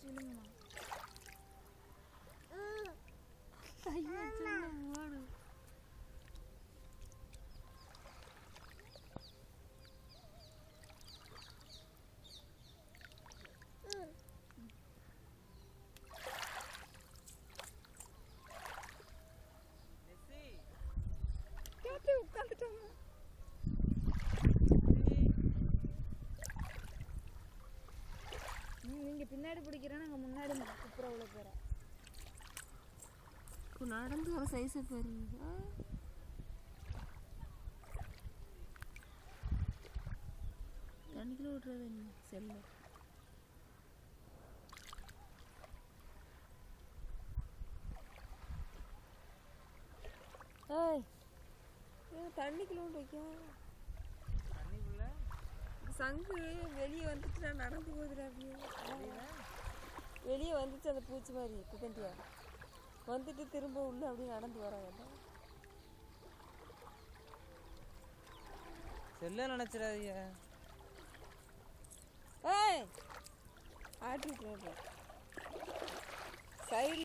விழுங்குமா ஐயோ செல்லம், ஓடு கேட்டு உட்காந்துட்டோம் நீங்க பின்னாடி பிடிக்கிறேன்னா நாங்கள் முன்னாடி குப்புற உள்ள போகிறோம் நடந்து வர சைஸை பாருங்க தண்ணிக்குள்ள விட்றது என்ன செல்ல ஏய் ஏன் தண்ணிக்குள்ள விட்டு வைக்க தண்ணிக்குள்ள சங்கு வெளியே வந்துட்டு நான் நடந்து போகுதுடா அப்படியே வெளியே வந்துச்சு அந்த பூச்சி மாதிரி குக்கண்டியா வந்துட்டு திரும்ப உள்ள அப்படியே நடந்து வராங்க செல்ல நினைச்சிடாதீங்க ஏய் ஆட்டிட்டு சைடில்